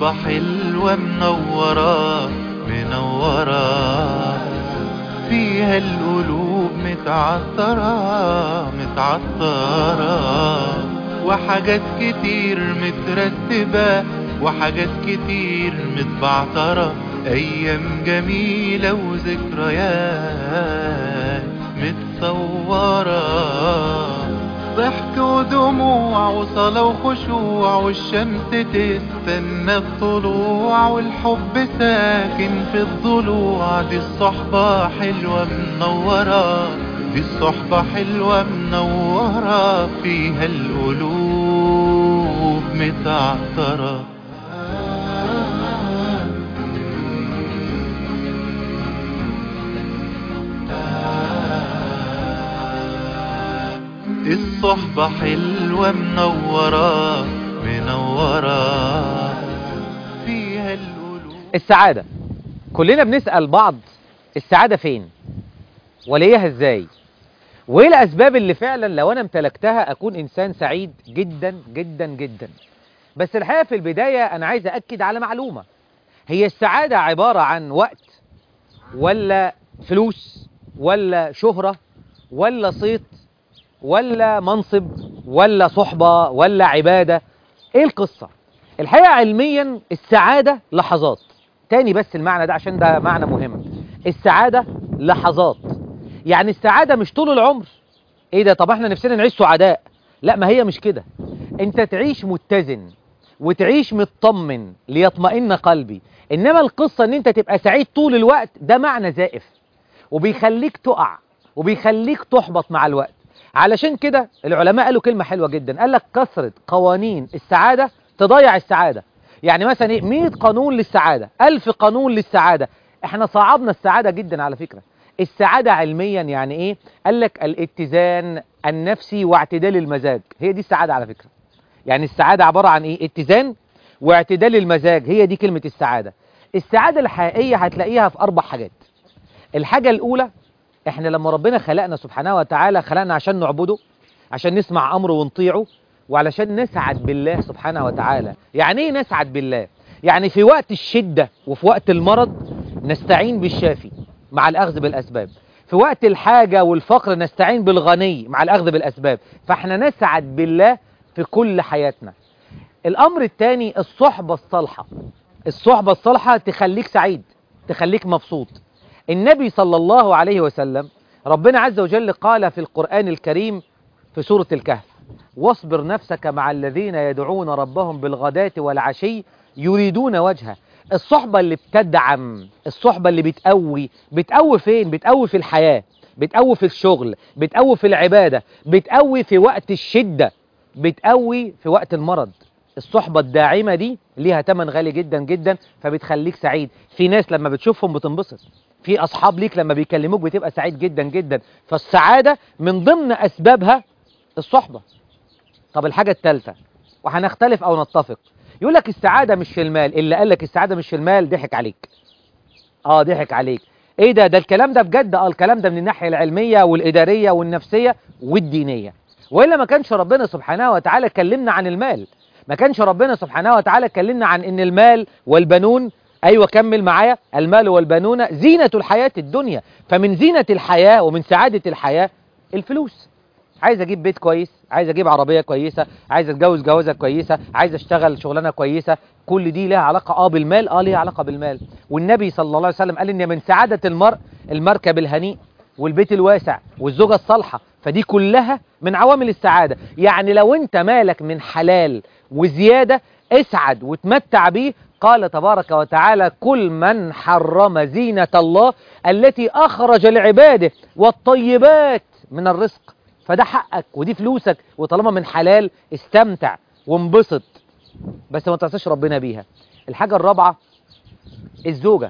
الصحبة حلوة منورة منورة فيها القلوب متعطرة متعطرة وحاجات كتير مترتبة وحاجات كتير متبعترة أيام جميلة وذكريات متصورة ضحك ودموع وصلاة وخشوع والشمس تستنى الطلوع والحب ساكن في الضلوع دي الصحبة حلوة منورة دي الصحبة حلوة منورة فيها القلوب متعطرة الصحبة حلوة منورة منورة فيها القلوب السعادة كلنا بنسأل بعض السعادة فين وليها ازاي وايه الاسباب اللي فعلا لو انا امتلكتها اكون انسان سعيد جدا جدا جدا بس الحقيقة في البداية انا عايز اكد على معلومة هي السعادة عبارة عن وقت ولا فلوس ولا شهرة ولا صيت ولا منصب ولا صحبة ولا عبادة ايه القصة الحقيقة علميا السعادة لحظات تاني بس المعنى ده عشان ده معنى مهم السعادة لحظات يعني السعادة مش طول العمر ايه ده طب احنا نفسنا نعيش سعداء لا ما هي مش كده انت تعيش متزن وتعيش مطمن ليطمئن قلبي انما القصة ان انت تبقى سعيد طول الوقت ده معنى زائف وبيخليك تقع وبيخليك تحبط مع الوقت علشان كده العلماء قالوا كلمة حلوة جدا قال لك كثرة قوانين السعادة تضيع السعادة يعني مثلا ايه 100 قانون للسعادة 1000 قانون للسعادة احنا صعبنا السعادة جدا على فكرة السعادة علميا يعني ايه قال لك الاتزان النفسي واعتدال المزاج هي دي السعادة على فكرة يعني السعادة عبارة عن ايه اتزان واعتدال المزاج هي دي كلمة السعادة السعادة الحقيقية هتلاقيها في اربع حاجات الحاجة الاولى احنا لما ربنا خلقنا سبحانه وتعالى خلقنا عشان نعبده عشان نسمع امره ونطيعه وعلشان نسعد بالله سبحانه وتعالى يعني ايه نسعد بالله يعني في وقت الشدة وفي وقت المرض نستعين بالشافي مع الاخذ بالاسباب في وقت الحاجة والفقر نستعين بالغني مع الاخذ بالاسباب فاحنا نسعد بالله في كل حياتنا الامر الثاني الصحبة الصالحة الصحبة الصالحة تخليك سعيد تخليك مبسوط النبي صلى الله عليه وسلم ربنا عز وجل قال في القرآن الكريم في سورة الكهف واصبر نفسك مع الذين يدعون ربهم بالغداة والعشي يريدون وجهه الصحبة اللي بتدعم الصحبة اللي بتقوي بتقوي فين بتقوي في الحياة بتقوي في الشغل بتقوي في العبادة بتقوي في وقت الشدة بتقوي في وقت المرض الصحبة الداعمة دي ليها تمن غالي جدا جدا فبتخليك سعيد في ناس لما بتشوفهم بتنبسط في أصحاب ليك لما بيكلموك بتبقى سعيد جدا جدا فالسعادة من ضمن أسبابها الصحبة طب الحاجة الثالثة وهنختلف أو نتفق يقول لك السعادة مش في المال اللي قال لك السعادة مش في المال ضحك عليك اه ضحك عليك ايه ده ده الكلام ده بجد اه الكلام ده من الناحية العلمية والإدارية والنفسية والدينية وإلا ما كانش ربنا سبحانه وتعالى كلمنا عن المال ما كانش ربنا سبحانه وتعالى كلمنا عن ان المال والبنون ايوه كمل معايا المال والبنون زينة الحياة الدنيا فمن زينة الحياة ومن سعادة الحياة الفلوس عايز اجيب بيت كويس عايز اجيب عربية كويسة عايز اتجوز جوازة كويسة عايز اشتغل شغلانة كويسة كل دي لها علاقة اه بالمال اه ليها علاقة بالمال والنبي صلى الله عليه وسلم قال ان من سعادة المرء المركب الهنيء والبيت الواسع والزوجة الصالحة فدي كلها من عوامل السعادة يعني لو انت مالك من حلال وزيادة اسعد وتمتع بيه قال تبارك وتعالى كل من حرم زينة الله التي أخرج لعباده والطيبات من الرزق فده حقك ودي فلوسك وطالما من حلال استمتع وانبسط بس ما تنساش ربنا بيها الحاجة الرابعة الزوجة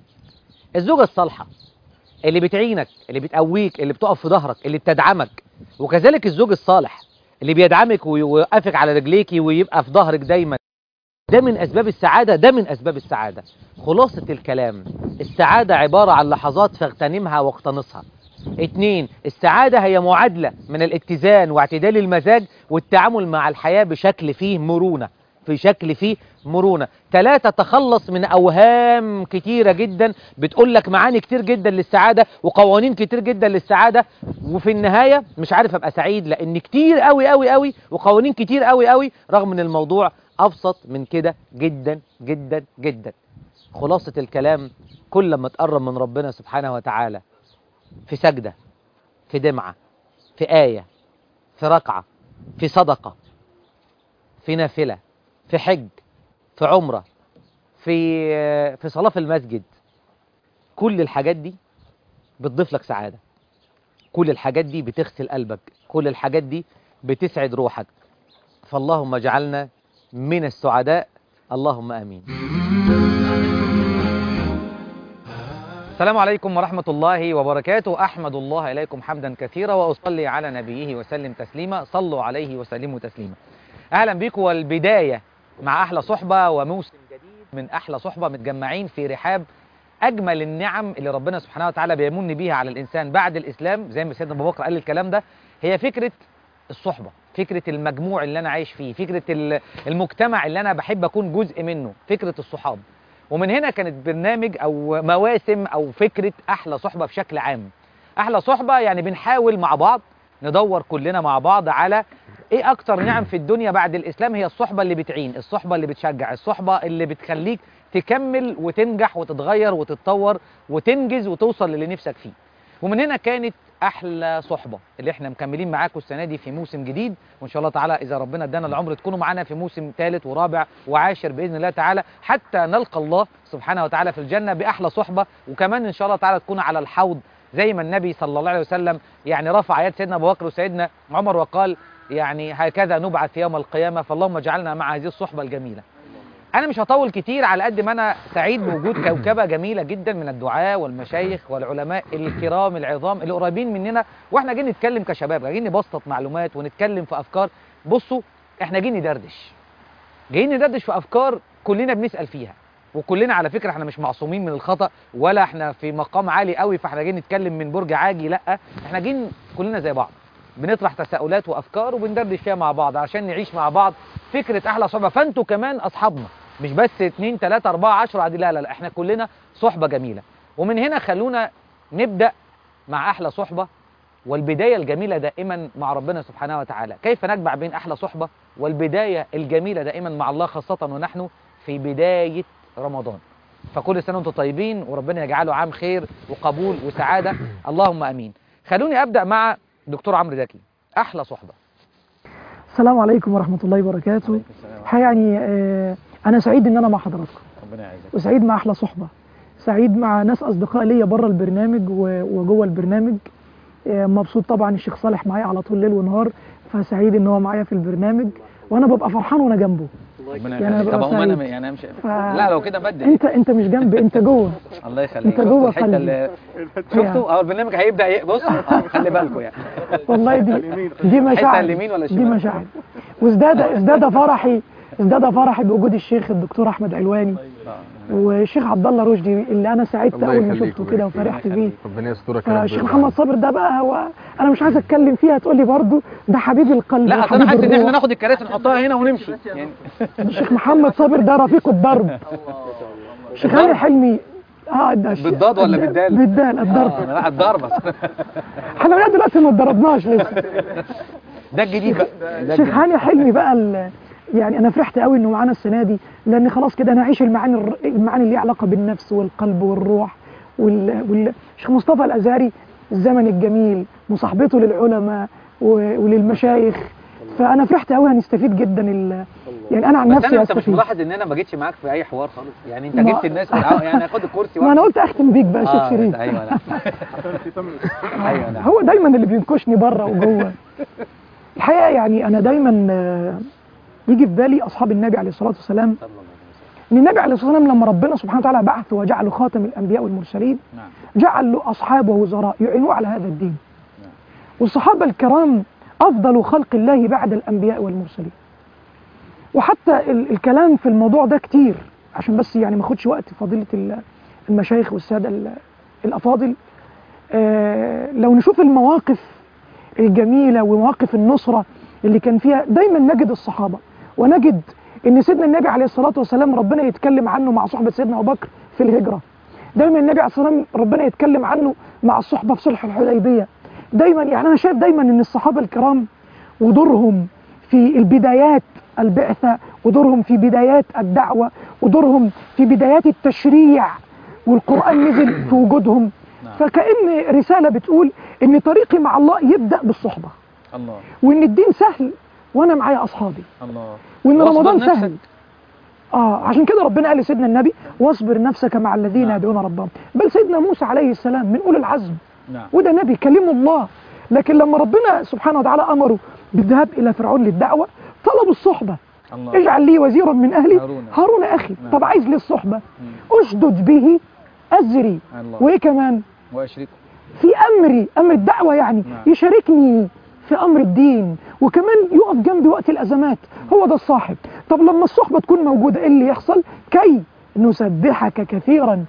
الزوجة الصالحة اللي بتعينك اللي بتقويك اللي بتقف في ظهرك اللي بتدعمك وكذلك الزوج الصالح اللي بيدعمك ويوقفك على رجليكي ويبقى في ظهرك دايما ده من أسباب السعادة ده من أسباب السعادة خلاصة الكلام السعادة عبارة عن لحظات فاغتنمها واقتنصها اتنين السعادة هي معادلة من الاتزان واعتدال المزاج والتعامل مع الحياة بشكل فيه مرونة في شكل فيه مرونة ثلاثة تخلص من أوهام كتيرة جدا بتقول لك معاني كتير جدا للسعادة وقوانين كتير جدا للسعادة وفي النهاية مش عارف أبقى سعيد لأن كتير قوي قوي قوي وقوانين كتير قوي قوي رغم ان الموضوع أبسط من كده جدا جدا جدا خلاصة الكلام كل ما تقرب من ربنا سبحانه وتعالى في سجدة في دمعة في آية في ركعة في صدقة في نافلة في حج في عمرة في في صلاة في المسجد كل الحاجات دي بتضيف لك سعادة كل الحاجات دي بتغسل قلبك كل الحاجات دي بتسعد روحك فاللهم اجعلنا من السعداء اللهم امين السلام عليكم ورحمة الله وبركاته أحمد الله إليكم حمدا كثيرا وأصلي على نبيه وسلم تسليما صلوا عليه وسلموا تسليما أهلا بكم والبداية مع أحلى صحبة وموسم جديد من أحلى صحبة متجمعين في رحاب أجمل النعم اللي ربنا سبحانه وتعالى بيمن بيها على الإنسان بعد الإسلام زي ما سيدنا أبو بكر قال الكلام ده هي فكرة الصحبة فكرة المجموع اللي أنا عايش فيه فكرة ال- المجتمع اللي أنا بحب أكون جزء منه فكرة الصحاب ومن هنا كانت برنامج أو مواسم أو فكرة أحلى صحبة بشكل عام أحلى صحبة يعني بنحاول مع بعض ندور كلنا مع بعض على ايه اكتر نعم في الدنيا بعد الاسلام هي الصحبة اللي بتعين الصحبة اللي بتشجع الصحبة اللي بتخليك تكمل وتنجح وتتغير وتتطور وتنجز وتوصل للي نفسك فيه ومن هنا كانت احلى صحبة اللي احنا مكملين معاكم السنة دي في موسم جديد وان شاء الله تعالى اذا ربنا ادانا العمر تكونوا معانا في موسم ثالث ورابع وعاشر باذن الله تعالى حتى نلقى الله سبحانه وتعالى في الجنة باحلى صحبة وكمان ان شاء الله تعالى تكون على الحوض زي ما النبي صلى الله عليه وسلم يعني رفع يد سيدنا ابو بكر وسيدنا عمر وقال يعني هكذا نبعث يوم القيامة فاللهم اجعلنا مع هذه الصحبة الجميلة أنا مش هطول كتير على قد ما أنا سعيد بوجود كوكبة جميلة جدا من الدعاة والمشايخ والعلماء الكرام العظام اللي قريبين مننا وإحنا جايين نتكلم كشباب جايين نبسط معلومات ونتكلم في أفكار بصوا إحنا جايين ندردش جايين ندردش في أفكار كلنا بنسأل فيها وكلنا على فكرة احنا مش معصومين من الخطأ ولا احنا في مقام عالي قوي فاحنا جايين نتكلم من برج عاجي لا احنا جايين كلنا زي بعض بنطرح تساؤلات وافكار وبندردش فيها مع بعض عشان نعيش مع بعض فكره احلى صحبه فانتوا كمان اصحابنا مش بس 2 3 4 10 عادي لا لا لا احنا كلنا صحبه جميله ومن هنا خلونا نبدا مع احلى صحبه والبدايه الجميله دائما مع ربنا سبحانه وتعالى كيف نجمع بين احلى صحبه والبدايه الجميله دائما مع الله خاصه ونحن في بدايه رمضان فكل سنه وانتم طيبين وربنا يجعله عام خير وقبول وسعاده اللهم امين خلوني ابدا مع دكتور عمرو زكي احلى صحبه السلام عليكم ورحمة الله وبركاته الحقيقة يعني آه، أنا سعيد إن أنا مع حضراتكم ربنا يعزك وسعيد مع أحلى صحبة سعيد مع ناس أصدقاء ليا بره البرنامج و- وجوه البرنامج آه، مبسوط طبعا الشيخ صالح معايا على طول ليل ونهار فسعيد إن هو معايا في البرنامج وأنا ببقى فرحان وأنا جنبه ربنا يعني أنا يخليك طب ببقى هم انا سعيد. يعني امشي ف- لا لو كده بدل أنت أنت مش جنبي أنت جوه الله يخليك أنت شفتوا جوه الحته قلبي. اللي شفتوا اه البرنامج هيبدا ي- بص آه، خلي بالكم يعني والله دي دي الحته مشاعر اليمين ولا دي الشمال مشاعر وازداد ازداد فرحي ازداد فرحي بوجود الشيخ الدكتور احمد علواني والشيخ عبد الله رشدي اللي انا سعدت الله اول ما يخليك شفته ويبارك كده فيك. وفرحت بيه ربنا يسترك يا رب فالشيخ ويرضى محمد صابر ده بقى هو انا مش عايز اتكلم فيها تقول لي برضه ده حبيب القلب لا اصل انا وحبيب حاسس ان احنا الروح. ناخد الكراسي نحطها هنا ونمشي يعني الشيخ محمد صابر ده رفيق الدرب الشيخ علي حلمي اه ده الش- بالضاد ولا بالدال؟ بالدال الضرب آه، لا الضربه احنا لغايه دلوقتي ما اتضربناش لسه ده الجديد بقى ده الشيخ الجديد. هاني حلمي بقى ال- يعني انا فرحت قوي انه معانا السنه دي لان خلاص كده انا هعيش المعاني الر- المعاني اللي ليها علاقه بالنفس والقلب والروح وال وال- الشيخ مصطفى الازهري الزمن الجميل مصاحبته للعلماء و- وللمشايخ فانا فرحت قوي هنستفيد جدا ال... يعني انا عن بس نفسي انا انت مش هستفيد ملاحظ ان انا ما جيتش معاك في اي حوار خالص يعني انت ما- جبت الناس من الأول، يعني خد الكرسي ما انا قلت اختم بيك بقى يا شيخ اه شريف ايوه لا ايوه لا هو دايما اللي بينكشني بره وجوه الحقيقه يعني انا دايما آه، يجي في بالي اصحاب النبي عليه الصلاه والسلام ان النبي عليه الصلاه والسلام لما ربنا سبحانه وتعالى بعثه وجعله خاتم الانبياء والمرسلين نعم جعل له اصحاب ووزراء يعينوه على هذا الدين والصحابه الكرام افضل خلق الله بعد الانبياء والمرسلين وحتى ال- الكلام في الموضوع ده كتير عشان بس يعني ما اخدش وقت فضيله ال- المشايخ والساده ال- الافاضل آه، لو نشوف المواقف الجميله ومواقف النصره اللي كان فيها دايما نجد الصحابه ونجد ان سيدنا النبي عليه الصلاه والسلام ربنا يتكلم عنه مع صحبه سيدنا ابو بكر في الهجره دايما النبي عليه الصلاه والسلام ربنا يتكلم عنه مع الصحبه في صلح الحديبيه دايما يعني انا شايف دايما ان الصحابه الكرام ودورهم في البدايات البعثه ودورهم في بدايات الدعوه ودورهم في بدايات التشريع والقران نزل في وجودهم نعم. فكأن رساله بتقول ان طريقي مع الله يبدا بالصحبه الله وان الدين سهل وانا معايا اصحابي الله وان واصبر رمضان نفسك. سهل اه عشان كده ربنا قال لسيدنا النبي واصبر نفسك مع الذين نعم. يدعون ربهم بل سيدنا موسى عليه السلام من اولي العزم نعم وده نبي كلمه الله لكن لما ربنا سبحانه وتعالى امره بالذهاب الى فرعون للدعوه طلب الصحبه الله اجعل لي وزيرا من اهلي هارون. هارون اخي نعم. طب عايز ليه الصحبه مم. اشدد به ازري الله وايه كمان واشركه في امري امر الدعوه يعني نعم. يشاركني في امر الدين وكمان يقف جنبي وقت الازمات هو ده الصاحب طب لما الصحبه تكون موجوده ايه اللي يحصل كي نسبحك كثيرا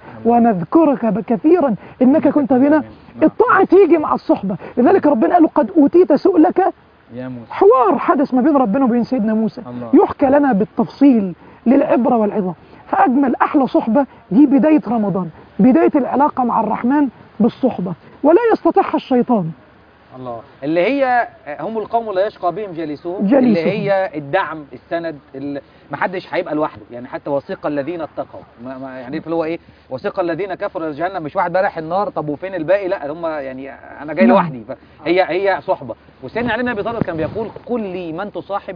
ونذكرك كثيرا انك كنت بنا نعم. الطاعه تيجي مع الصحبه لذلك ربنا قال له قد اوتيت سؤلك يا موسى حوار حدث ما بين ربنا وبين سيدنا موسى الله. يحكى لنا بالتفصيل للعبره والعظه فاجمل احلى صحبه دي بدايه رمضان بدايه العلاقه مع الرحمن بالصحبه ولا يستطيعها الشيطان الله اللي هي هم القوم لا يشقى بهم جليسهم جليسهم. اللي هي الدعم السند اللي محدش هيبقى لوحده يعني حتى وثيق الذين اتقوا ما ما يعني اللي هو ايه وثيق الذين كفروا الى جهنم مش واحد بقى رايح النار طب وفين الباقي لا هم يعني انا جاي نعم. لوحدي فهي هي صحبه وسيدنا علي بن ابي طالب كان بيقول قل لي من تصاحب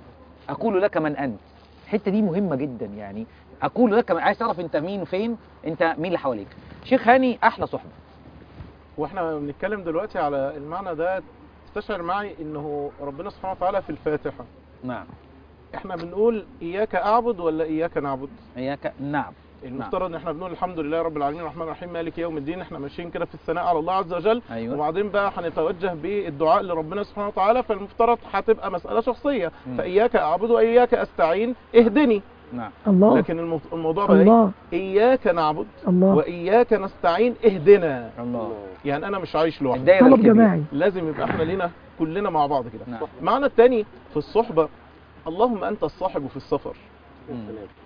اقول لك من انت الحته دي مهمه جدا يعني اقول لك عايز تعرف انت مين وفين انت مين اللي حواليك شيخ هاني احلى صحبه واحنا بنتكلم دلوقتي على المعنى ده استشعر معي انه ربنا سبحانه وتعالى في الفاتحة نعم احنا بنقول اياك اعبد ولا اياك نعبد اياك نعم المفترض ان احنا بنقول الحمد لله رب العالمين الرحمن الرحيم مالك يوم الدين احنا ماشيين كده في الثناء على الله عز وجل ايوه وبعدين بقى هنتوجه بالدعاء لربنا سبحانه وتعالى فالمفترض هتبقى مسألة شخصية مم. فاياك اعبد واياك استعين اهدني نعم الله لكن المو- الموضوع بقى ايه الله اياك نعبد الله واياك نستعين اهدنا الله يعني انا مش عايش لوحدي الدايره طلب الكبيرة. جماعي لازم يبقى احنا لينا كلنا مع بعض كده نعم معنى التاني في الصحبة اللهم أنت الصاحب في السفر مم.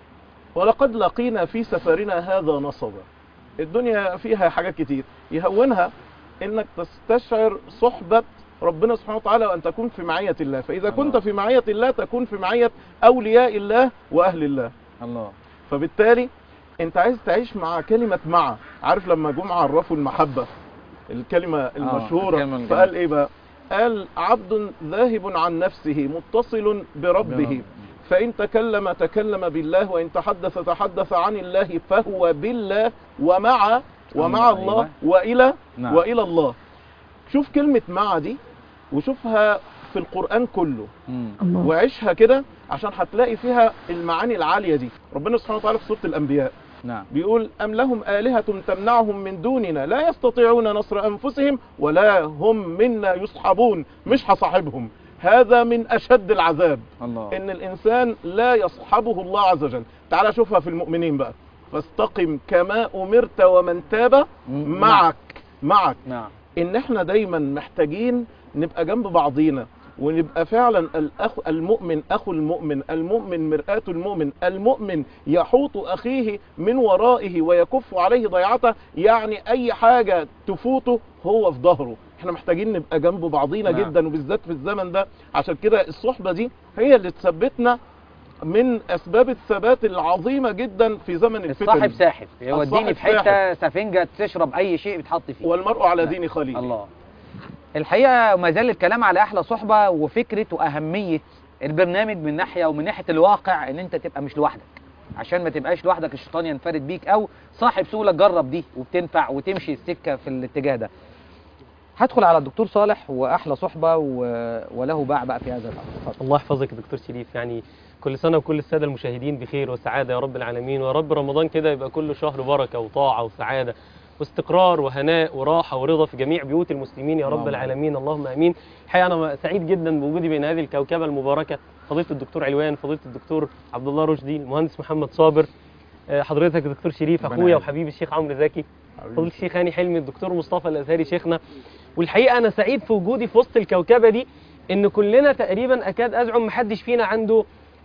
ولقد لقينا في سفرنا هذا نصبا الدنيا فيها حاجات كتير يهونها انك تستشعر صحبة ربنا سبحانه وتعالى وان تكون في معية الله فاذا الله. كنت في معية الله تكون في معية اولياء الله واهل الله الله فبالتالي انت عايز تعيش مع كلمة مع عارف لما جم عرفوا المحبة الكلمة المشهورة الكلمة الجميلة. فقال ايه بقى قال عبد ذاهب عن نفسه متصل بربه فإن تكلم تكلم بالله وإن تحدث تحدث عن الله فهو بالله ومع ومع الله، الله أيوة. وإلى نعم. وإلى الله شوف كلمة مع دي وشوفها في القرآن كله مم. الله وعيشها كده عشان هتلاقي فيها المعاني العالية دي ربنا سبحانه وتعالى في سورة الأنبياء نعم بيقول أم لهم آلهة تمنعهم من دوننا لا يستطيعون نصر أنفسهم ولا هم منا يصحبون مش هصاحبهم هذا من أشد العذاب الله إن الإنسان لا يصحبه الله عز وجل تعال شوفها في المؤمنين بقى فاستقم كما أمرت ومن تاب مم. معك معك نعم ان احنا دايما محتاجين نبقى جنب بعضينا ونبقى فعلا الأخ المؤمن اخو المؤمن المؤمن مرآة المؤمن المؤمن يحوط اخيه من ورائه ويكف عليه ضيعته يعني اي حاجة تفوته هو في ظهره احنا محتاجين نبقى جنب بعضينا نعم. جدا وبالذات في الزمن ده عشان كده الصحبة دي هي اللي تثبتنا من اسباب الثبات العظيمة جدا في زمن الفتن الصاحب ساحب يوديني الصاحب في حته سفنجه تشرب اي شيء بتحط فيه والمرء على دين خليل الله الحقيقه ما زال الكلام على احلى صحبه وفكره واهميه البرنامج من ناحيه ومن ناحيه الواقع ان انت تبقى مش لوحدك عشان ما تبقاش لوحدك الشيطان ينفرد بيك او صاحب سهوله جرب دي وبتنفع وتمشي السكه في الاتجاه ده هدخل على الدكتور صالح واحلى صحبه و... وله باع بقى في هذا الامر اتفضل. الله يحفظك يا دكتور شريف يعني كل سنة وكل السادة المشاهدين بخير وسعادة يا رب العالمين ويا رب رمضان كده يبقى كله شهر بركة وطاعة وسعادة واستقرار وهناء وراحة ورضا في جميع بيوت المسلمين يا رب اللهم العالمين اللهم امين الحقيقة انا سعيد جدا بوجودي بين هذه الكوكبة المباركة فضيلة الدكتور علوان فضيلة الدكتور عبد الله رشدي المهندس محمد صابر آه، حضرتك يا دكتور شريف ربنا اخويا يعزك. وحبيبي الشيخ عمرو زكي فضيلة الشيخ هاني حلمي الدكتور مصطفى الازهري شيخنا والحقيقه انا سعيد في وجودي في وسط الكوكبه دي ان كلنا تقريبا اكاد ازعم محدش فينا عنده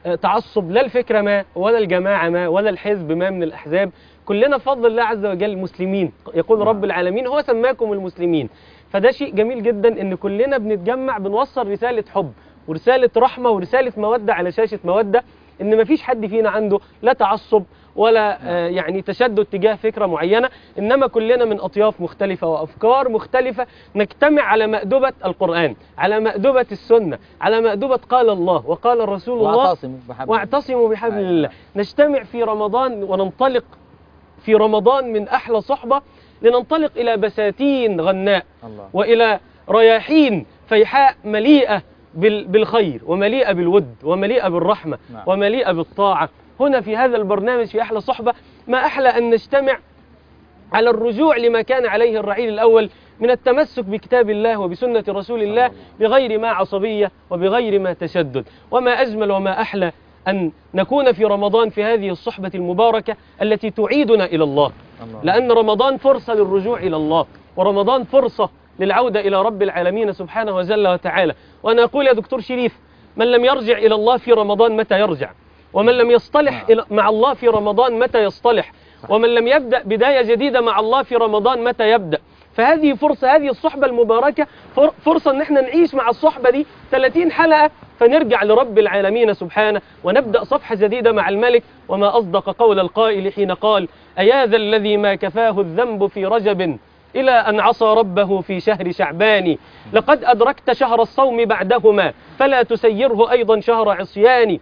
آه، تعصب لا الفكره ما ولا الجماعه ما ولا الحزب ما من الاحزاب كلنا بفضل الله عز وجل مسلمين يقول رب العالمين هو سماكم المسلمين فده شيء جميل جدا ان كلنا بنتجمع بنوصل رساله حب ورساله رحمه ورساله موده على شاشه موده ان مفيش حد فينا عنده لا تعصب ولا آه، يعني تشدد تجاه فكره معينه انما كلنا من اطياف مختلفه وافكار مختلفه نجتمع على مأدبه القران على مأدبه السنه على مأدبه قال الله وقال رسول الله واعتصموا بحبل واعتصموا بحبل أيوة. الله نجتمع في رمضان وننطلق في رمضان من أحلى صحبة لننطلق إلى بساتين غناء الله وإلى رياحين فيحاء مليئة بال- بالخير ومليئة بالود ومليئة بالرحمة نعم. ومليئة بالطاعة هنا في هذا البرنامج في أحلى صحبة ما أحلى أن نجتمع على الرجوع لما كان عليه الرعيل الأول من التمسك بكتاب الله وبسنة رسول الله بغير ما عصبية وبغير ما تشدد وما أجمل وما أحلى أن نكون في رمضان في هذه الصحبة المباركة التي تعيدنا إلى الله الله لأن رمضان فرصة للرجوع إلى الله ورمضان فرصة للعودة إلى رب العالمين سبحانه وجل وتعالى وأنا أقول يا دكتور شريف من لم يرجع إلى الله في رمضان متى يرجع ومن لم يصطلح إلى- مع الله في رمضان متى يصطلح ومن لم يبدأ بداية جديدة مع الله في رمضان متى يبدأ فهذه فرصة هذه الصحبة المباركة فر- فرصة ان احنا نعيش مع الصحبة دي 30 حلقة فنرجع لرب العالمين سبحانه ونبدأ صفحة جديدة مع الملك وما أصدق قول القائل حين قال أيا ذا الذي ما كفاه الذنب في رجب إلى أن عصى ربه في شهر شعبان لقد أدركت شهر الصوم بعدهما فلا تسيره أيضا شهر عصيان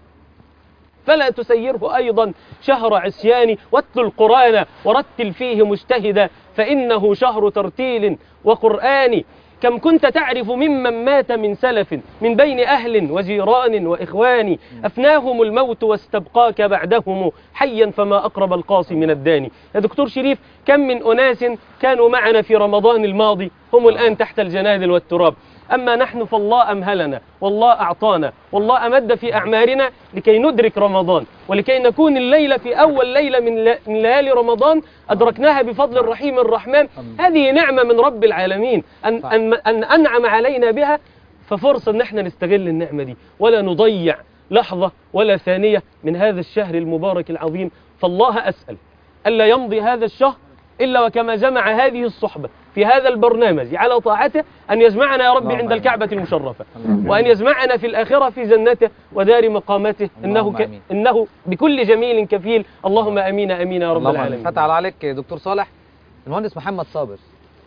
فلا تسيره أيضا شهر عصيان واتل القرآن ورتل فيه مجتهدا فإنه شهر ترتيل وقرآن كم كنت تعرف ممن مات من سلف من بين أهل وجيران وإخوان أفناهم الموت واستبقاك بعدهم حيا فما أقرب القاصي من الداني يا دكتور شريف كم من أناس كانوا معنا في رمضان الماضي هم الآن تحت الجنادل والتراب أما نحن فالله أمهلنا والله أعطانا والله أمد في أعمارنا لكي ندرك رمضان ولكي نكون الليلة في أول ليلة من ل- من ليالي رمضان أدركناها بفضل الرحيم الرحمن هذه نعمة من رب العالمين أن, صح. أن, أن أنعم علينا بها ففرصة أن احنا نستغل النعمة دي ولا نضيع لحظة ولا ثانية من هذا الشهر المبارك العظيم فالله أسأل ألا يمضي هذا الشهر إلا وكما جمع هذه الصحبة في هذا البرنامج على طاعته أن يجمعنا يا رب اللهم عند آمين. الكعبة المشرفة اللهم وأن يجمعنا في الآخرة في جنته ودار مقامته إنه, اللهم ك... آمين. إنه بكل جميل كفيل اللهم أمين أمين يا رب اللهم العالمين فتح الله عليك دكتور صالح المهندس محمد صابر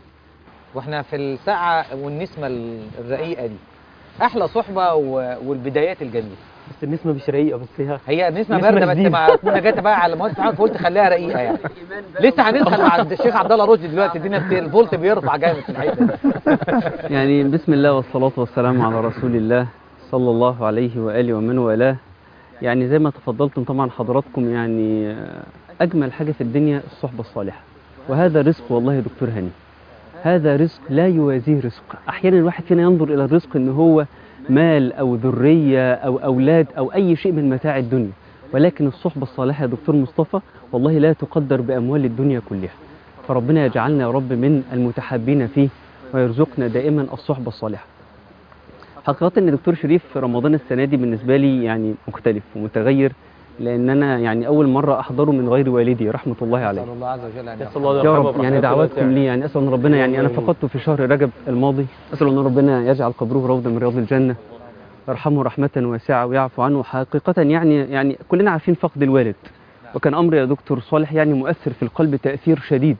واحنا في الساعة والنسمة الرقيقة دي أحلى صحبة و- والبدايات الجميلة بس النسمة مش رقيقة بس هي هي نسمة نسمة باردة بس شديدة. مع كنا جات بقى على المهندس محمد فقلت خليها رقيقة يعني لسه هندخل مع الشيخ عبد الله رشدي دلوقتي الدنيا بت- الفولت بيرفع جامد في الحتة دي يعني بسم الله والصلاة والسلام على رسول الله صلى الله عليه وآله ومن والاه يعني زي ما تفضلتم طبعا حضراتكم يعني آه، أجمل حاجة في الدنيا الصحبة الصالحة وهذا رزق والله يا دكتور هاني هذا رزق لا يوازيه رزق أحيانا الواحد فينا ينظر إلى الرزق إن هو مال أو ذرية أو أولاد أو أي شيء من متاع الدنيا ولكن الصحبة الصالحة يا دكتور مصطفى والله لا تقدر بأموال الدنيا كلها فربنا يجعلنا يا رب من المتحابين فيه ويرزقنا دائما الصحبة الصالحة حقيقة ان دكتور شريف في رمضان السنة دي بالنسبة لي يعني مختلف ومتغير لان انا يعني اول مرة احضره من غير والدي رحمة الله عليه نسأل الله عز وجل أن نسأل يرحمه. الله يا يرحمه رب برحمته يعني دعواتكم واسعة. لي يعني اسال ان ربنا يعني انا فقدته في شهر رجب الماضي اسال ان ربنا يجعل قبره روضه من رياض الجنه يرحمه رحمه واسعه ويعفو عنه حقيقه يعني يعني كلنا عارفين فقد الوالد وكان امر يا دكتور صالح يعني مؤثر في القلب تاثير شديد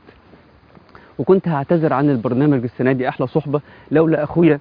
وكنت هعتذر عن البرنامج السنه دي احلى صحبه لولا اخويا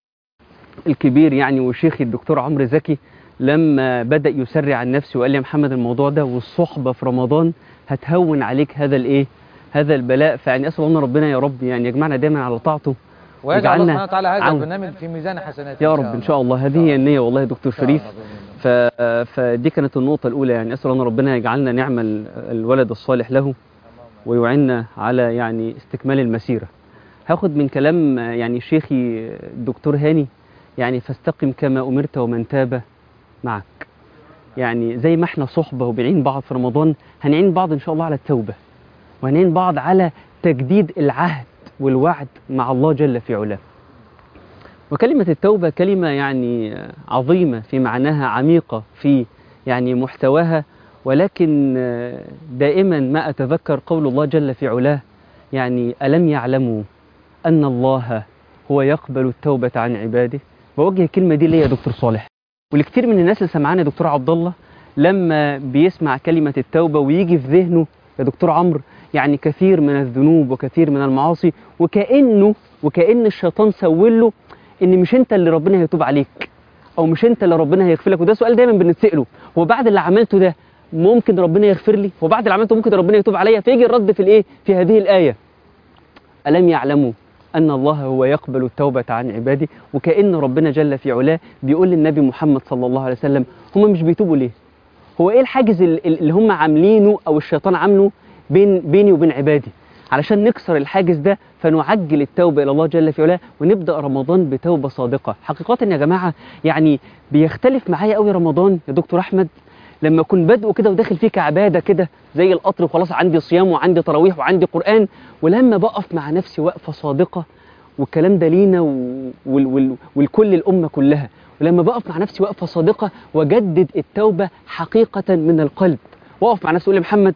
الكبير يعني وشيخي الدكتور عمرو زكي لما بدا يسرع عن نفسه وقال لي يا محمد الموضوع ده والصحبه في رمضان هتهون عليك هذا الايه هذا البلاء فيعني اسال الله ربنا يا رب يعني يجمعنا دايما على طاعته ويجعل الله يجعلنا سبحانه وتعالى هذا عون. البرنامج في ميزان حسنات يا رب ان شاء الله هذه هي النيه والله يا دكتور شريف ف... ف... فدي كانت النقطه الاولى يعني اسال الله ربنا يجعلنا نعم ال- الولد الصالح له ويعيننا على يعني استكمال المسيره هاخد من كلام يعني شيخي الدكتور هاني يعني فاستقم كما امرت ومن تاب معك يعني زي ما احنا صحبه وبنعين بعض في رمضان هنعين بعض ان شاء الله على التوبه وهنعين بعض على تجديد العهد والوعد مع الله جل في علاه وكلمة التوبة كلمة يعني عظيمة في معناها عميقة في يعني محتواها ولكن آه، دائما ما أتذكر قول الله جل في علاه يعني ألم يعلموا أن الله هو يقبل التوبة عن عباده بوجه الكلمة دي ليه يا دكتور صالح ولكتير من الناس اللي سمعانا يا دكتور عبد الله لما بيسمع كلمة التوبة ويجي في ذهنه يا دكتور عمرو يعني كثير من الذنوب وكثير من المعاصي وكأنه وكأن الشيطان سول له ان مش انت اللي ربنا هيتوب عليك او مش انت اللي ربنا هيغفر لك وده سؤال دايما بنتساله هو بعد اللي عملته ده ممكن ربنا يغفر لي وبعد اللي عملته ممكن ربنا يتوب عليا فيجي الرد في الايه في هذه الايه الم يعلموا ان الله هو يقبل التوبه عن عباده وكأن ربنا جل في علاه بيقول للنبي محمد صلى الله عليه وسلم هم مش بيتوبوا ليه هو ايه الحاجز ال- ال- اللي هم عاملينه او الشيطان عامله بين بيني وبين عبادي علشان نكسر الحاجز ده فنعجل التوبة إلى الله جل في علاه ونبدأ رمضان بتوبة صادقة حقيقة يا جماعة يعني بيختلف معايا قوي رمضان يا دكتور أحمد لما أكون بادئه كده وداخل فيه كعبادة كده زي القطر وخلاص عندي صيام وعندي تراويح وعندي قرآن ولما بقف مع نفسي وقفة صادقة والكلام ده لينا و- وال- وال- والكل الأمة كلها ولما بقف مع نفسي وقفة صادقة وجدد التوبة حقيقة من القلب وقف مع نفسي أقول يا محمد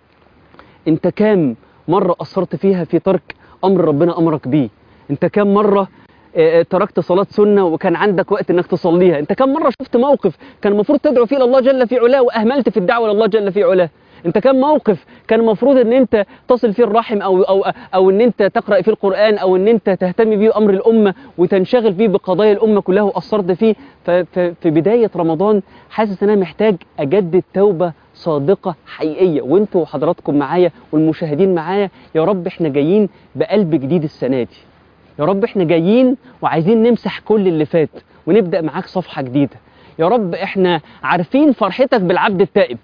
انت كام مرة قصرت فيها في ترك امر ربنا امرك بيه انت كام مرة آه، آه، تركت صلاة سنة وكان عندك وقت انك تصليها انت كام مرة شفت موقف كان المفروض تدعو فيه لله جل في علاه واهملت في الدعوة لله جل في علاه انت كام موقف كان المفروض ان انت تصل فيه الرحم او او او ان انت تقرا فيه القران او ان انت تهتم بيه امر الامه وتنشغل فيه بقضايا الامه كلها وقصرت فيه ف- ف- في بدايه رمضان حاسس ان انا محتاج اجدد توبه صادقه حقيقيه وانتوا وحضراتكم معايا والمشاهدين معايا يا رب احنا جايين بقلب جديد السنه دي يا رب احنا جايين وعايزين نمسح كل اللي فات ونبدا معاك صفحه جديده يا رب احنا عارفين فرحتك بالعبد التائب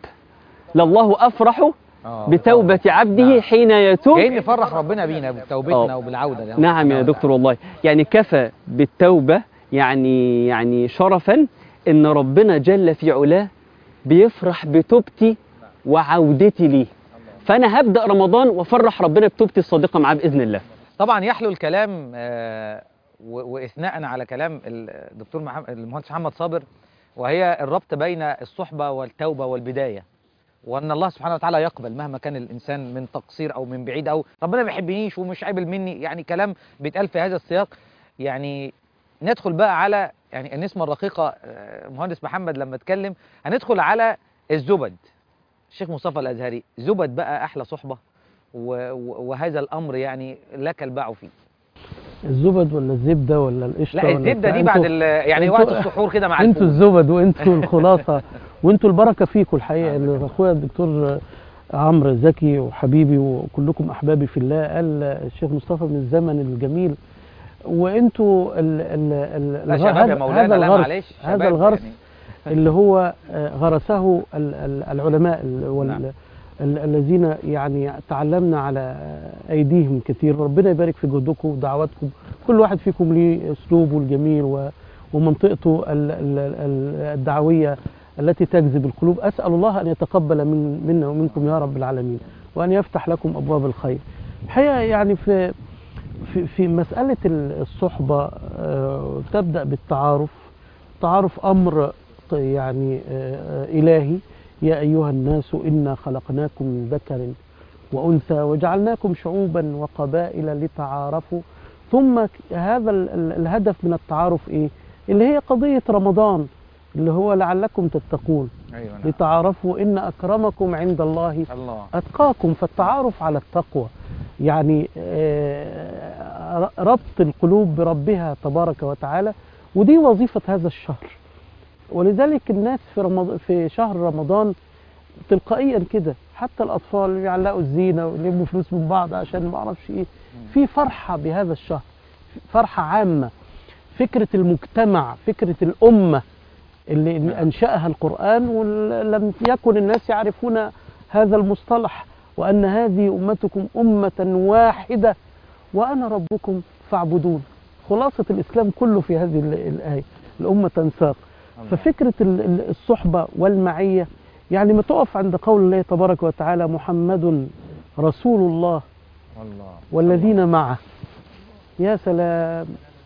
لله افرح آه، بتوبة عبده نعم. حين يتوب جايين نفرح ربنا بينا بتوبتنا آه. وبالعوده لله نعم يا سبحانه دكتور والله يعني كفى بالتوبة يعني يعني شرفا ان ربنا جل في علاه بيفرح بتوبتي وعودتي ليه فانا هبدا رمضان وافرح ربنا بتوبتي الصادقه معاه باذن الله طبعا يحلو الكلام آه، و- واثناء على كلام الدكتور محمد المهندس محمد صابر وهي الربط بين الصحبه والتوبه والبدايه وان الله سبحانه وتعالى يقبل مهما كان الانسان من تقصير او من بعيد او ربنا ما بيحبنيش ومش قابل مني يعني كلام بيتقال في هذا السياق يعني ندخل بقى على يعني النسمه الرقيقه آه، مهندس محمد لما اتكلم هندخل على الزبد الشيخ مصطفى الازهري زبد بقى احلى صحبه و- و- وهذا الامر يعني لك الباع فيه الزبد ولا الزبده ولا القشطه لا ولا الزبده بتاع؟ دي بعد انتوا- ال- يعني انتوا- وقت السحور كده مع انتوا الفول. الزبد وانتوا الخلاصه وانتوا البركه فيكم الحقيقه ان اخويا الدكتور عمرو زكي وحبيبي وكلكم احبابي في الله قال الشيخ مصطفى من الزمن الجميل وانتوا ال ال ال لا الغ- شباب يا هذا- مولانا هذا لا الغرس معلش هذا شباب الغرس يعني. اللي هو آه، غرسه ال- ال- العلماء ال- وال- نعم. ال- الذين يعني تعلمنا على ايديهم كثير ربنا يبارك في جهدكم ودعواتكم كل واحد فيكم ليه اسلوبه الجميل و- ومنطقته ال- ال- ال- الدعويه التي تجذب القلوب اسال الله ان يتقبل من منا ومنكم يا رب العالمين وان يفتح لكم ابواب الخير الحقيقه يعني في في في مساله ال- الصحبه آه، تبدا بالتعارف التعارف امر ط- يعني آه، آه، الهي يا ايها الناس انا خلقناكم من ذكر وانثى وجعلناكم شعوبا وقبائل لتعارفوا ثم ك- هذا ال- ال- الهدف من التعارف ايه اللي هي قضيه رمضان اللي هو لعلكم تتقون ايوه نعم. لتعارفوا ان اكرمكم عند الله الله أتقاكم فالتعارف على التقوى يعني آه، ربط القلوب بربها تبارك وتعالى ودي وظيفة هذا الشهر ولذلك الناس في رمضان في شهر رمضان تلقائيا كده حتى الأطفال يعلقوا الزينة ويلموا فلوس من بعض عشان ما أعرفش إيه في فرحة بهذا الشهر فرحة عامة فكرة المجتمع فكرة الأمة اللي اللي أنشأها القرآن ولم يكن الناس يعرفون هذا المصطلح وأن هذه أمتكم أمة واحدة وأنا ربكم فاعبدون خلاصة الإسلام كله في هذه ال- الآية الأمة تنساق ففكرة ال- ال- الصحبة والمعية يعني ما تقف عند قول الله تبارك وتعالى محمد رسول الله الله والذين معه يا سلام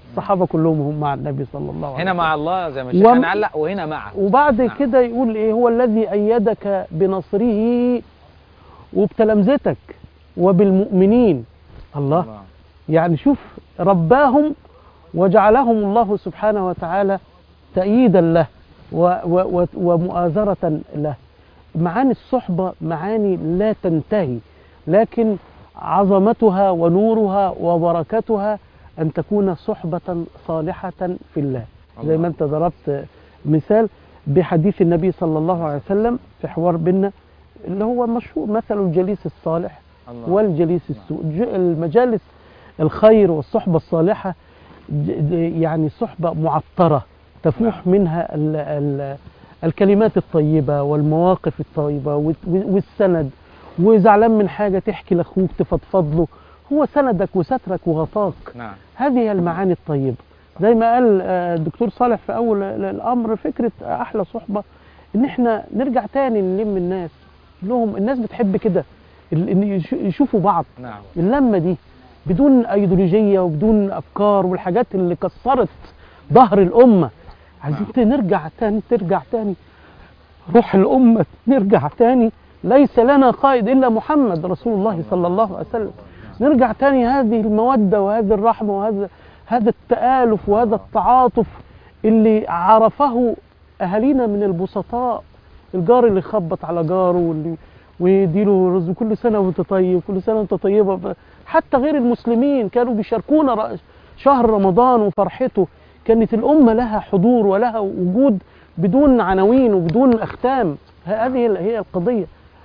الصحابة كلهم هم مع النبي صلى الله عليه هنا وسلم مع الله زي ما الشيخ وم- هنعلق وهنا معه وبعد نعم. كده يقول ايه هو الذي ايدك بنصره وبتلامذتك وبالمؤمنين الله الله. يعني شوف رباهم وجعلهم الله سبحانه وتعالى تأييدا له و و و ومؤازرة له معاني الصحبة معاني لا تنتهي لكن عظمتها ونورها وبركتها أن تكون صحبة صالحة في الله زي ما أنت ضربت مثال بحديث النبي صلى الله عليه وسلم في حوار بيننا اللي هو مشهور مثل الجليس الصالح الله. والجليس السوء ج- المجالس الخير والصحبة الصالحة ج- د- يعني صحبة معطرة تفوح منها ال ال الكلمات الطيبة والمواقف الطيبة وال- والسند وزعلان من حاجة تحكي لأخوك تفضفض له هو سندك وسترك وغطاك نعم هذه هي المعاني الطيبة زي ما قال آه، الدكتور صالح في أول ال- الأمر فكرة أحلى صحبة إن إحنا نرجع تاني نلم الناس لهم الناس بتحب كده ال- إن يش- يشوفوا بعض نعم اللمة دي بدون أيديولوجية وبدون أفكار والحاجات اللي كسرت ظهر الأمة عايزين نرجع تاني ترجع تاني روح الأمة نرجع تاني ليس لنا قائد إلا محمد رسول الله صلى الله عليه وسلم نرجع تاني هذه المودة وهذه الرحمة وهذا هذا التآلف وهذا التعاطف اللي عرفه أهالينا من البسطاء الجار اللي يخبط على جاره واللي ويديله رزق كل سنة وانت طيب كل سنة وانت طيبة ف- حتى غير المسلمين كانوا بيشاركونا ر- شهر رمضان وفرحته كانت الأمة لها حضور ولها وجود بدون عناوين وبدون أختام ه- هذه هي القضية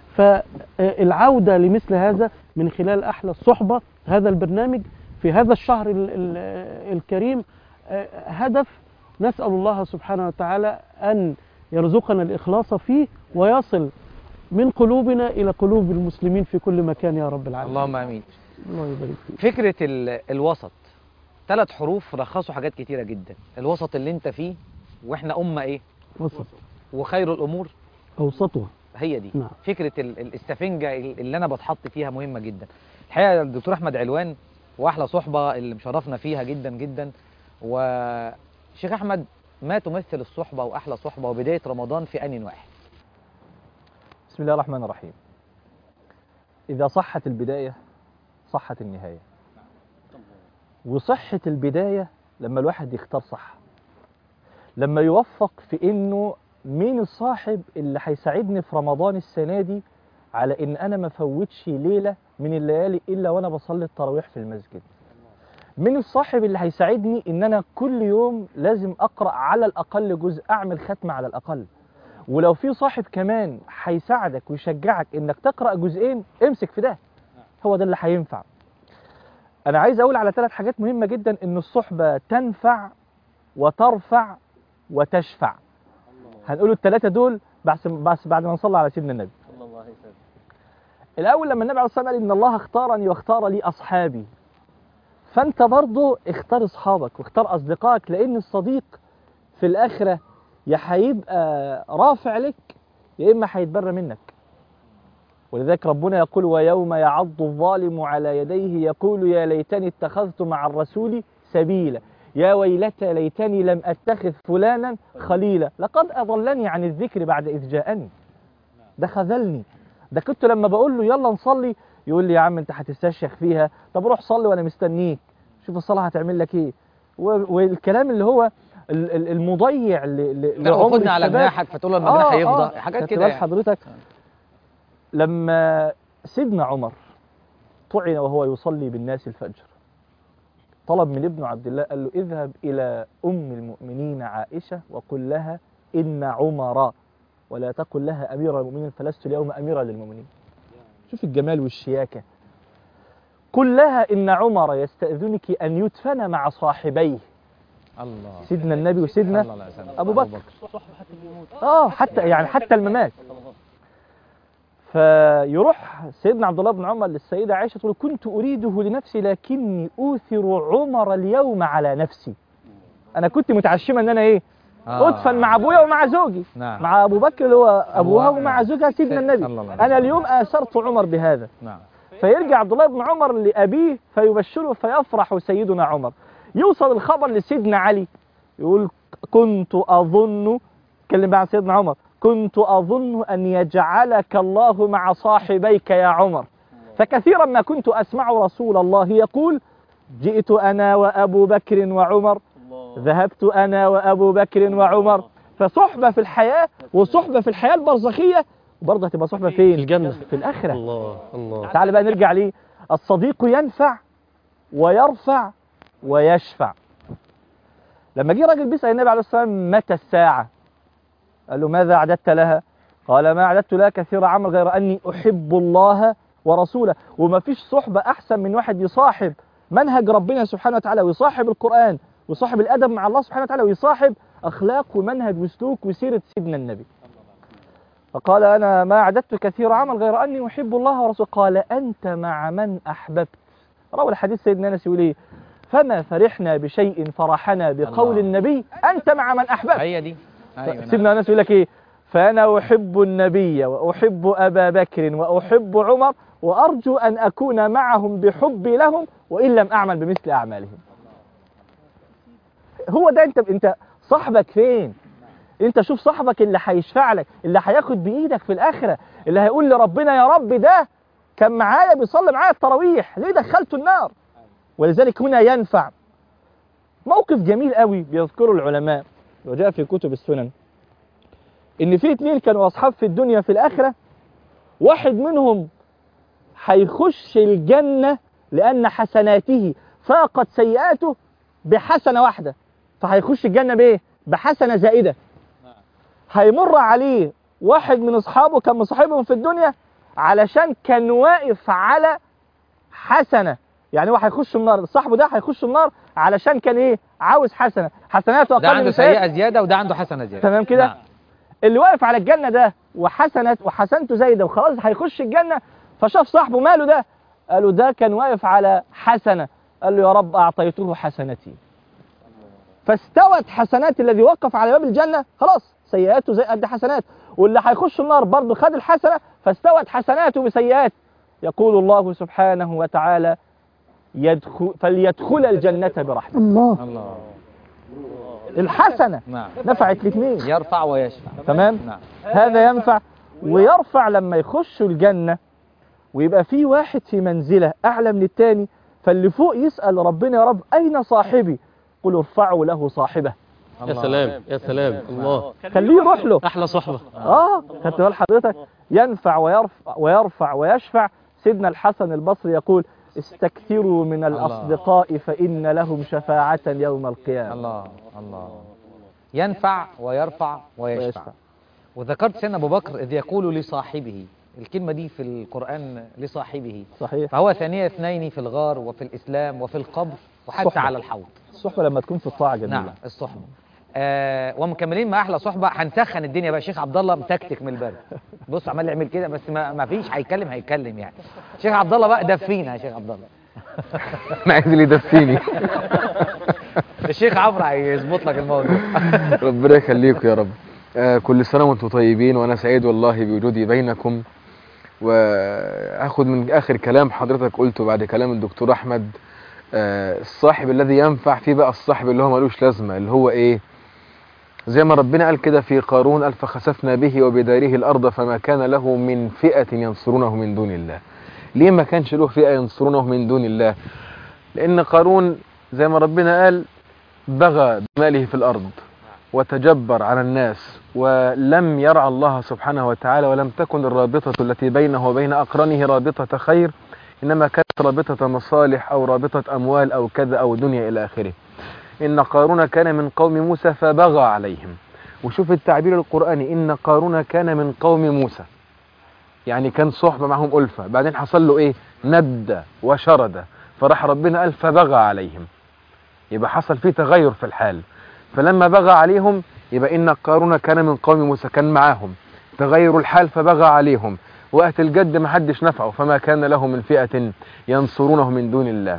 فالعودة لمثل هذا من خلال أحلى الصحبة هذا البرنامج في هذا الشهر ال- ال- الكريم آه، هدف نسأل الله سبحانه وتعالى أن يرزقنا الإخلاص فيه ويصل من قلوبنا إلى قلوب المسلمين في كل مكان يا رب العالمين اللهم امين الله يبارك فيك فكره ال- الوسط ثلاث حروف لخصوا حاجات كتيره جدا الوسط اللي انت فيه واحنا امه ايه وسط وخير الامور أوسطها هي دي نعم. فكره ال- ال- السفنجه ال- اللي انا بتحط فيها مهمه جدا الحقيقه الدكتور احمد علوان واحلى صحبه اللي مشرفنا فيها جدا جدا وشيخ احمد ما تمثل الصحبه واحلى صحبه وبدايه رمضان في ان واحد بسم الله الرحمن الرحيم إذا صحت البداية صحت النهاية وصحة البداية لما الواحد يختار صح لما يوفق في إنه مين الصاحب اللي هيساعدني في رمضان السنة دي على إن أنا ما فوتش ليلة من الليالي إلا وأنا بصلي التراويح في المسجد مين الصاحب اللي هيساعدني إن أنا كل يوم لازم أقرأ على الأقل جزء أعمل ختمة على الأقل ولو في صاحب كمان هيساعدك ويشجعك انك تقرا جزئين امسك في ده هو ده اللي هينفع انا عايز اقول على ثلاث حاجات مهمه جدا ان الصحبه تنفع وترفع وتشفع هنقول الثلاثه دول بس بس بعد ما نصلي على سيدنا النبي الاول لما النبي عليه الصلاه والسلام قال ان الله اختارني واختار لي اصحابي فانت برضه اختار اصحابك واختار اصدقائك لان الصديق في الاخره يا هيبقى رافع لك يا اما هيتبرى منك ولذلك ربنا يقول ويوم يعض الظالم على يديه يقول يا ليتني اتخذت مع الرسول سبيلا يا ويلتى ليتني لم اتخذ فلانا خليلا لقد اضلني عن الذكر بعد اذ جاءني ده خذلني ده كنت لما بقول له يلا نصلي يقول لي يا عم انت هتستشيخ فيها طب روح صلي وانا مستنيك شوف الصلاه هتعمل لك ايه و- والكلام اللي هو ال- ال- المضيع ل- ل- لا لعمر خدنا على الشباب. جناحك فتقول له لما جناحي يفضى حاجات خدت كده بال يعني. حضرتك لما سيدنا عمر طعن وهو يصلي بالناس الفجر طلب من ابنه عبد الله قال له اذهب إلى أم المؤمنين عائشة وقل لها إن عمر ولا تقل لها أمير المؤمنين فلست اليوم أميرا للمؤمنين شوف الجمال والشياكة قل لها إن عمر يستأذنك أن يدفن مع صاحبيه الله سيدنا النبي وسيدنا صلى الله عليه وسلم. أبو بكر اه حتى يعني حتى الممات فيروح سيدنا عبد الله بن عمر للسيدة عائشة تقول كنت أريده لنفسي لكني أوثر عمر اليوم على نفسي أنا كنت متعشمة إن أنا إيه آه. أدفن مع أبويا ومع زوجي نعم مع أبو بكر اللي هو أبوها أبوها. ومع زوجها سيدنا النبي صلى الله عليه أنا اليوم آثرت عمر بهذا نعم فيرجع عبد الله بن عمر لأبيه فيبشره فيفرح سيدنا عمر يوصل الخبر لسيدنا علي يقول كنت أظن كلم بقى عن سيدنا عمر كنت أظن أن يجعلك الله مع صاحبيك يا عمر فكثيرا ما كنت أسمع رسول الله يقول جئت أنا وأبو بكر وعمر ذهبت أنا وأبو بكر وعمر فصحبة في الحياة وصحبة في الحياة البرزخية وبرضه هتبقى صحبة فين؟ في الجنة. في الآخرة الله الله تعال بقى نرجع ليه الصديق ينفع ويرفع ويشفع لما جه راجل بيسأل النبي عليه الصلاة والسلام متى الساعة قال له ماذا أعددت لها قال ما أعددت لها كثير عمل غير أني أحب الله ورسوله وما فيش صحبة أحسن من واحد يصاحب منهج ربنا سبحانه وتعالى ويصاحب القرآن ويصاحب الأدب مع الله سبحانه وتعالى ويصاحب أخلاق ومنهج وسلوك وسيرة سيدنا النبي فقال أنا ما أعددت كثير عمل غير أني أحب الله ورسوله قال أنت مع من أحببت روى الحديث سيدنا أنس يقول إيه فما فرحنا بشيء فرحنا بقول الله. النبي أنت مع من أحببت هي دي أيوة نعم. سيدنا أنس يقول لك إيه فأنا أحب النبي وأحب أبا بكر وأحب عمر وأرجو أن أكون معهم بحبي لهم وإن لم أعمل بمثل أعمالهم هو ده أنت أنت صاحبك فين انت شوف صاحبك اللي هيشفع لك اللي هياخد بايدك في الاخره اللي هيقول لربنا يا رب ده كان معايا بيصلي معايا التراويح ليه دخلته النار ولذلك هنا ينفع موقف جميل قوي بيذكره العلماء وجاء في كتب السنن ان في اتنين كانوا اصحاب في الدنيا في الاخره واحد منهم هيخش الجنه لان حسناته فاقت سيئاته بحسنه واحده فهيخش الجنه بايه بحسنه زائده هيمر عليه واحد من اصحابه كان مصاحبهم في الدنيا علشان كان واقف على حسنه يعني هو هيخش النار صاحبه ده هيخش النار علشان كان ايه عاوز حسنه حسناته ده اقل عنده من سيئة. سيئة زيادة وده عنده حسنة زيادة تمام كده نعم. اللي واقف على الجنه ده وحسنت وحسنته زايده وخلاص هيخش الجنه فشاف صاحبه ماله ده قال له ده كان واقف على حسنه قال له يا رب اعطيته حسنتي فاستوت حسنات الذي وقف على باب الجنه خلاص سيئاته زي قد حسنات واللي هيخش النار برضه خد الحسنه فاستوت حسناته بسيئات يقول الله سبحانه وتعالى يدخل فليدخل الجنه برحمه الله الله الحسنه نعم نفعت الاثنين يرفع ويشفع تمام نعم هذا ينفع ويرفع لما يخشوا الجنة ويبقى في واحد في منزلة أعلى من التاني فاللي فوق يسأل ربنا يا رب أين صاحبي قل ارفعوا له صاحبه يا سلام يا سلام الله خليه يروح له احلى صحبه اه خدت بال حضرتك ينفع ويرفع ويرفع ويشفع سيدنا الحسن البصري يقول استكثروا من الأصدقاء فإن لهم شفاعة يوم القيامة الله الله ينفع ويرفع ويشفع ويشفع. وذكرت سيدنا ابو بكر اذ يقول لصاحبه الكلمه دي في القران لصاحبه صحيح فهو ثانية اثنين في الغار وفي الاسلام وفي القبر وحتى صحبة. على الحوض الصحبة لما تكون في الطاعة جميلة نعم الصحبه آه ومكملين مع احلى صحبه هنسخن الدنيا بقى شيخ عبد الله متكتك من البرد بص عمال يعمل كده بس ما, ما فيش هيتكلم هيتكلم يعني شيخ عبد الله بقى دفينا يا شيخ عبد الله انا عايز اللي يدفيني الشيخ عمرو هيظبط لك الموضوع ربنا يخليكم يا رب آه كل سنه وانتم طيبين وانا سعيد والله بوجودي بينكم واخد من اخر كلام حضرتك قلته بعد كلام الدكتور احمد آه الصاحب الذي ينفع فيه بقى الصاحب اللي هو ملوش لازمه اللي هو ايه زي ما ربنا قال كده في قارون قال فخسفنا به وبداره الارض فما كان له من فئه ينصرونه من دون الله ليه ما كانش له فئه ينصرونه من دون الله لان قارون زي ما ربنا قال بغى بماله في الارض وتجبر على الناس ولم يرعى الله سبحانه وتعالى ولم تكن الرابطة التي بينه وبين أقرانه رابطة خير إنما كانت رابطة مصالح أو رابطة أموال أو كذا أو دنيا إلى آخره إن قارون كان من قوم موسى فبغى عليهم وشوف التعبير القرآني إن قارون كان من قوم موسى يعني كان صحبة معهم ألفة بعدين حصل له إيه ند وشرد فراح ربنا قال فبغى عليهم يبقى حصل فيه تغير في الحال فلما بغى عليهم يبقى إن قارون كان من قوم موسى كان معاهم تغير الحال فبغى عليهم وقت الجد ما حدش نفعه فما كان له من فئة ينصرونه من دون الله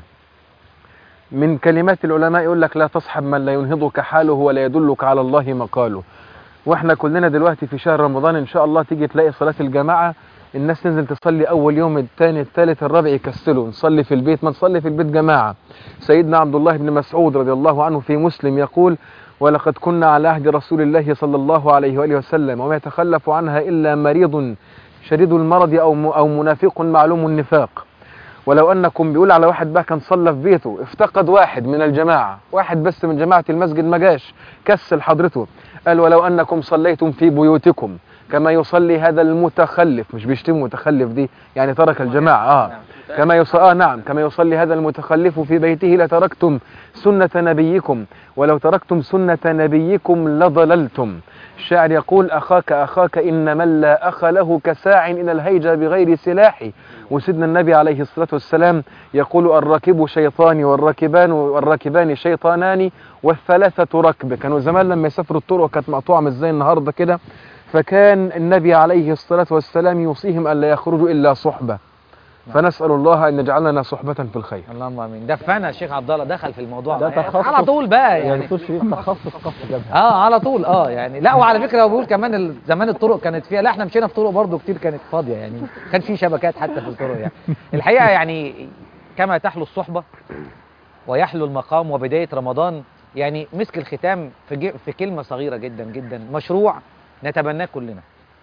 من كلمات العلماء يقول لك لا تصحب من لا ينهضك حاله ولا يدلك على الله مقاله واحنا كلنا دلوقتي في شهر رمضان ان شاء الله تيجي تلاقي صلاة الجماعة الناس تنزل تصلي اول يوم الثاني الثالث الرابع يكسلوا نصلي في البيت ما نصلي في البيت جماعه سيدنا عبد الله بن مسعود رضي الله عنه في مسلم يقول ولقد كنا على عهد رسول الله صلى الله عليه واله وسلم وما يتخلف عنها الا مريض شديد المرض او م- او منافق معلوم النفاق ولو انكم بيقول على واحد بقى كان صلى في بيته افتقد واحد من الجماعه واحد بس من جماعه المسجد ما جاش كسل حضرته قال ولو انكم صليتم في بيوتكم كما يصلي هذا المتخلف مش بيشتم متخلف دي يعني ترك الجماعه اه كما يصلي آه نعم كما يصلي هذا المتخلف في بيته لتركتم سنة نبيكم ولو تركتم سنة نبيكم لضللتم الشاعر يقول أخاك أخاك إن من لا أخ له كساع إلى الهيجة بغير سلاح وسيدنا النبي عليه الصلاة والسلام يقول الراكب شيطان والراكبان والراكبان شيطانان والثلاثة ركب كانوا زمان لما يسافروا الطرق كانت مقطوعة مش زي النهاردة كده فكان النبي عليه الصلاة والسلام يوصيهم ألا يخرجوا إلا صحبة فنسأل الله أن يجعلنا صحبة في الخير اللهم امين دفنا الشيخ عبد الله دخل في الموضوع ده بقى. تخصص على طول بقى يعني يعني دكتور شريف تخصص قصف جبهه اه على طول اه يعني لا وعلى فكره هو بيقول كمان ال- زمان الطرق كانت فيها لا احنا مشينا في طرق برضو كتير كانت فاضيه يعني ما كانش في شبكات حتى في الطرق يعني الحقيقه يعني كما تحلو الصحبه ويحلو المقام وبدايه رمضان يعني مسك الختام في جي- في كلمه صغيره جدا جدا مشروع نتبناه كلنا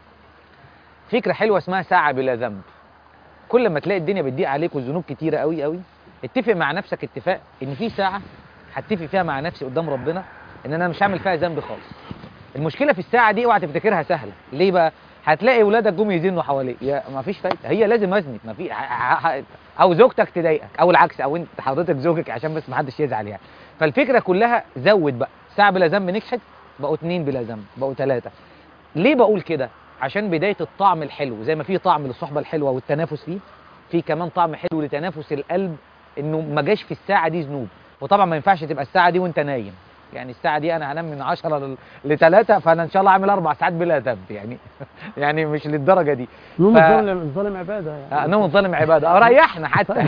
فكره حلوه اسمها ساعه بلا ذنب كل ما تلاقي الدنيا بتضيق عليك والذنوب كتيره قوي قوي اتفق مع نفسك اتفاق ان في ساعه هتفق فيها مع نفسي قدام ربنا ان انا مش هعمل فيها ذنب خالص المشكله في الساعه دي اوعى تفتكرها سهله ليه بقى هتلاقي ولادك جم يزنوا حواليك يا ما فيش فايده هي لازم اذنب ما في ه- ه- ه- او زوجتك تضايقك او العكس او انت حضرتك زوجك عشان بس ما حدش يزعل يعني فالفكره كلها زود بقى ساعه بلا ذنب نجحت بقوا اتنين بلا ذنب بقوا ثلاثه ليه بقول كده عشان بدايه الطعم الحلو زي ما في طعم للصحبه الحلوه والتنافس فيه في كمان طعم حلو لتنافس القلب انه ما جاش في الساعه دي ذنوب وطبعا ما ينفعش تبقى الساعه دي وانت نايم يعني الساعه دي انا هنام من 10 ل 3 فانا ان شاء الله عامل اربع ساعات بلا ذنب يعني يعني مش للدرجه دي نوم ف- الظالم الظالم عباده آه، يعني نوم الظالم عباده أو ريحنا حتى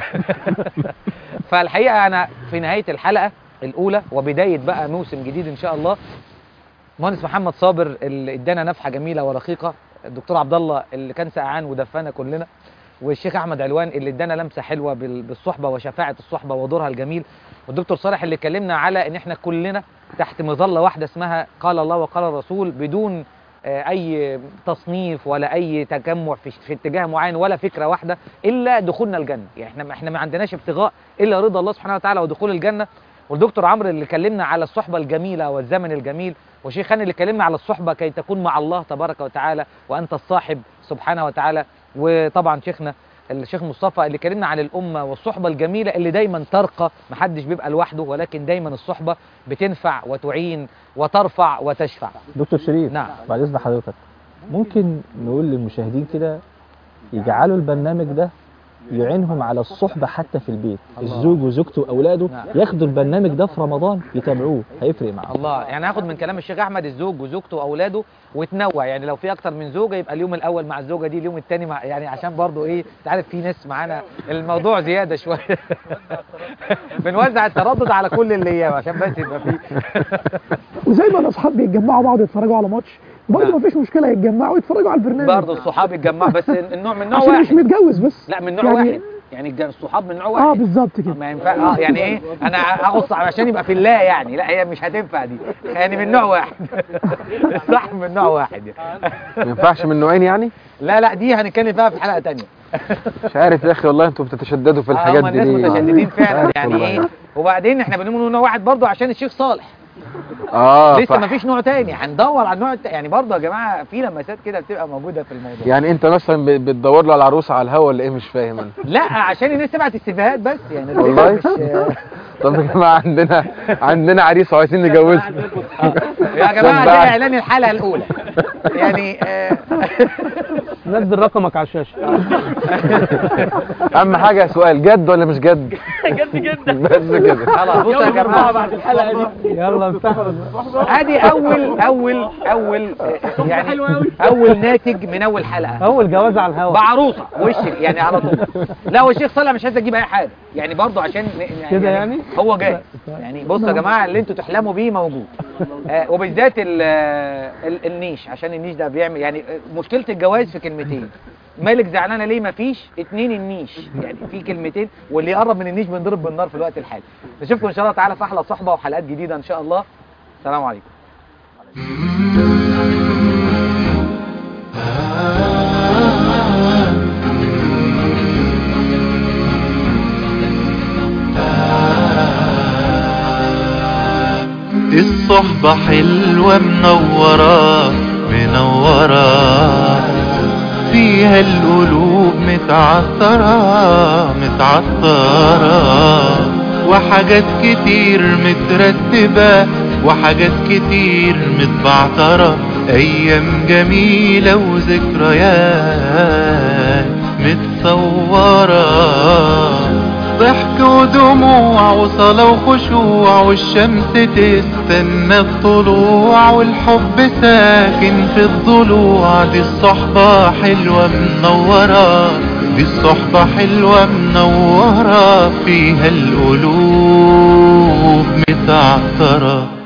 فالحقيقه انا في نهايه الحلقه الاولى وبدايه بقى موسم جديد ان شاء الله مهندس محمد صابر اللي ادانا نفحه جميله ورقيقه الدكتور عبد الله اللي كان سقعان ودفانا كلنا والشيخ احمد علوان اللي ادانا لمسه حلوه بال- بالصحبه وشفاعه الصحبه ودورها الجميل والدكتور صالح اللي كلمنا على ان احنا كلنا تحت مظله واحده اسمها قال الله وقال الرسول بدون آه، اي تصنيف ولا اي تجمع في, في اتجاه معين ولا فكره واحده الا دخولنا الجنه يعني احنا ما احنا ما عندناش ابتغاء الا رضا الله سبحانه وتعالى ودخول الجنه والدكتور عمرو اللي كلمنا على الصحبه الجميله والزمن الجميل وشيخ هاني اللي كلمنا على الصحبه كي تكون مع الله تبارك وتعالى وانت الصاحب سبحانه وتعالى وطبعا شيخنا الشيخ مصطفى اللي كلمنا عن الامه والصحبه الجميله اللي دايما ترقى محدش بيبقى لوحده ولكن دايما الصحبه بتنفع وتعين وترفع وتشفع دكتور شريف نعم بعد اذن حضرتك ممكن نقول للمشاهدين كده يجعلوا البرنامج ده يعينهم على الصحبة حتى في البيت الله. الزوج وزوجته وأولاده نعم. ياخدوا البرنامج ده في رمضان يتابعوه هيفرق معاهم الله يعني هاخد من كلام الشيخ احمد الزوج وزوجته واولاده وتنوع يعني لو في اكتر من زوجه يبقى اليوم الاول مع الزوجه دي اليوم الثاني مع يعني عشان برضو ايه انت عارف في ناس معانا الموضوع زياده شويه بنوزع التردد على كل الايام عشان بس يبقى في وزي ما الاصحاب بيتجمعوا بعض يتفرجوا على ماتش برضه نعم. مفيش مشكله يتجمعوا يتفرجوا على البرنامج برضه الصحاب يتجمعوا بس النوع من نوع عشان مش واحد متجوز بس لا من نوع يعني- واحد يعني الج- الصحاب من نوع اه واحد بالظبط كده ما ينفع اه يعني ايه انا هاخد صاحب عشان يبقى في الله يعني لا هي مش هتنفع دي يعني من نوع واحد الصاحب من نوع واحد يعني. ما ينفعش من نوعين يعني لا لا دي هنتكلم فيها في حلقه تانية مش عارف يا اخي والله انتوا بتتشددوا في الحاجات هم دي الناس ليه؟ متشددين فعلا عارف يعني والله. ايه وبعدين احنا بنقول نوع واحد برضه عشان الشيخ صالح اه لسه صح. ما فيش نوع تاني هندور على النوع الت... يعني برضه يا جماعه في لمسات كده بتبقى موجوده في الموضوع يعني انت مثلا ب- بتدور له على عروسه على الهوا ولا ايه مش فاهم انا لا عشان الناس تبعت استفهات بس يعني والله؟ مش طب يا جماعه عندنا عندنا عريس وعايزين نجوزه يا جماعه ده بعد. اعلان الحلقه الاولى يعني آه، نزل رقمك على الشاشه اهم حاجه سؤال جد ولا مش جد جد جدا بس كده خلاص بصوا يا جماعه بعد الحلقه دي يلا افتحوا ادي اول اول اول آه، يعني اول ناتج من اول حلقه اول جواز على الهوا بعروسه وش يعني على طول لا والشيخ صالح مش عايز اجيب اي حاجه يعني برضه عشان ن- كده يعني؟ هو جاي يعني بصوا يا جماعه اللي انتوا تحلموا بيه موجود آه وبالذات ال- ال- النيش عشان النيش ده بيعمل يعني آه، مشكله الجواز في كلمتين مالك زعلانه ليه مفيش اتنين النيش يعني في كلمتين واللي يقرب من النيش بنضرب بالنار في الوقت الحالي نشوفكم ان شاء الله تعالى في احلى صحبه وحلقات جديده ان شاء الله السلام عليكم الصحبة حلوة منورة منورة فيها القلوب متعطرة متعطرة وحاجات كتير مترتبة وحاجات كتير متبعترة أيام جميلة وذكريات متصورة ضحك ودموع وصلاة وخشوع والشمس تستنى الطلوع والحب ساكن في الضلوع دي الصحبة حلوة منورة دي الصحبة حلوة منورة فيها القلوب متعطرة